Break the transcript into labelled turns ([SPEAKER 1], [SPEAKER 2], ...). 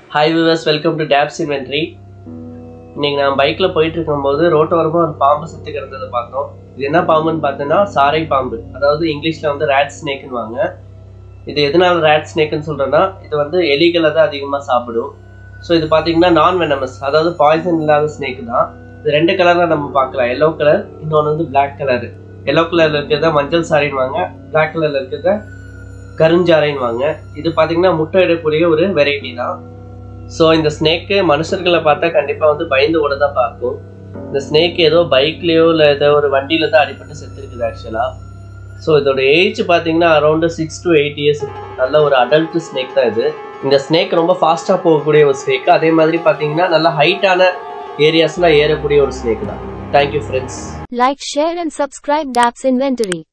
[SPEAKER 1] Hi viewers welcome to tabs inventory இன்னைக்கு நான் பைக்கில் போயிட்டு இருக்கும்போது ரோட்டோரமாக ஒரு பாம்பு சுற்றி கிடந்ததை பார்த்தோம் இது என்ன பாம்புன்னு பார்த்தோன்னா சாரை பாம்பு அதாவது இங்கிலீஷில் வந்து ரேட் ஸ்னேக்குன்னு வாங்க இது எதனால ரேட் ஸ்னேக்குன்னு சொல்கிறேன்னா இது வந்து எலிகளை தான் அதிகமாக சாப்பிடும் ஸோ இது பார்த்தீங்கன்னா நான் வெனமஸ் அதாவது பாய்சன் இல்லாத ஸ்னேக் தான் இது ரெண்டு கலரில் நம்ம பார்க்கலாம் எல்லோ கலர் இன்னொன்று வந்து பிளாக் கலர் எல்லோ கலரில் இருக்கிறத மஞ்சள் சாரின்னு வாங்க பிளாக் கலரில் இருக்கிறத கருஞ்சாரைன்னு வாங்க இது பார்த்தீங்கன்னா முட்டை இடக்கூடிய ஒரு வெரைட்டி தான் ஸோ இந்த ஸ்னேக்கு மனுஷர்களை பார்த்தா கண்டிப்பாக வந்து பயந்து ஓட தான் பார்க்கும் இந்த ஸ்னேக் ஏதோ பைக்லேயோ இல்லை ஏதோ ஒரு வண்டியில தான் அடிபட்டு செத்துருக்குது ஆக்சுவலாக ஸோ இதோட ஏஜ் பார்த்தீங்கன்னா around six to eight years நல்ல ஒரு அடல்ட் ஸ்னேக் தான் இது இந்த ஸ்னேக் ரொம்ப ஃபாஸ்ட்டாக போகக்கூடிய ஒரு ஸ்னேக் அதே மாதிரி பார்த்தீங்கன்னா நல்ல ஹைட்டான ஏரியாஸ்லாம் ஏறக்கூடிய ஒரு ஸ்னேக் தான் thank you friends
[SPEAKER 2] Like, share and subscribe DAPS Inventory.